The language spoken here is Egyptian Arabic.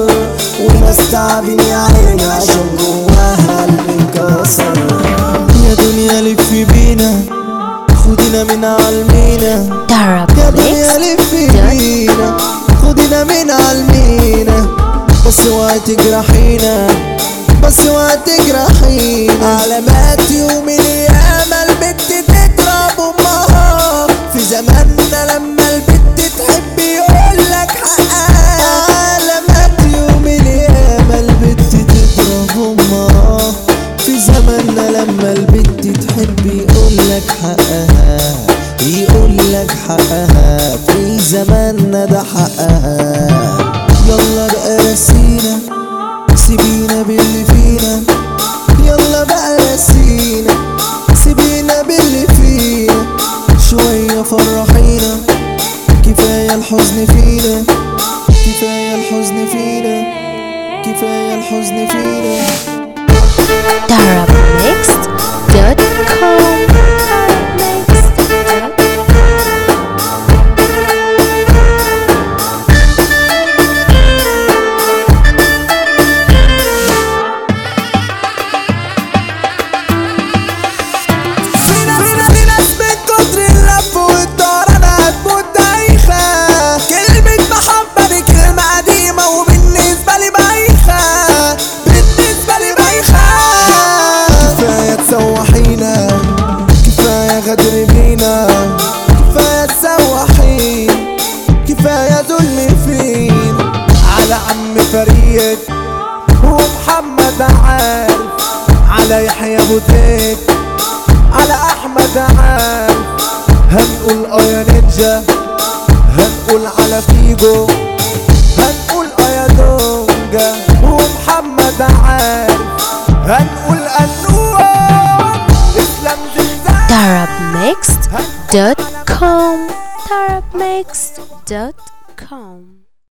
وناس تعبين يا عيني عشان جواها قلبي انكسر يا دنيا لف بينا خدينا من عالمينا يا دنيا لف بينا خدينا من عالمينا بس اوعي تجرحينا بس اوعي تجرحينا علامات يوم القيامة البت تضرب امها في زماننا لما البت تحب يقولك حقها علامات يوم القيامة البت تضرب امها في زماننا لما البت تحب يقولك حقها يقولك حقها في زماننا ده حقها يلا بقى رسينا سيبينا باللي فينا يلا بقى رسينا سيبينا باللي فينا شوية فرحينا كفاية الحزن فينا كفاية الحزن فينا كفاية الحزن فينا Darabmixed.com فينا فينا في ناس من كتر اللف والدار انا هتموت دايخة كلمة محبة دي كلمة قديمة وبالنسبة لي بايخة بالنسبة لي بايخة كفاية تسوحينا كفاية غدر بينا كفاية تسوحين كفاية ظلم فين على عم فريد ومحمد عارف على يحيى ابو زيد على احمد عارف هنقول اه يا نينجا هنقول على فيجو هنقول اه يا دونجا ومحمد عارف هنقول انوار اسلام زلزال Darabmixed.com Darabmixed.com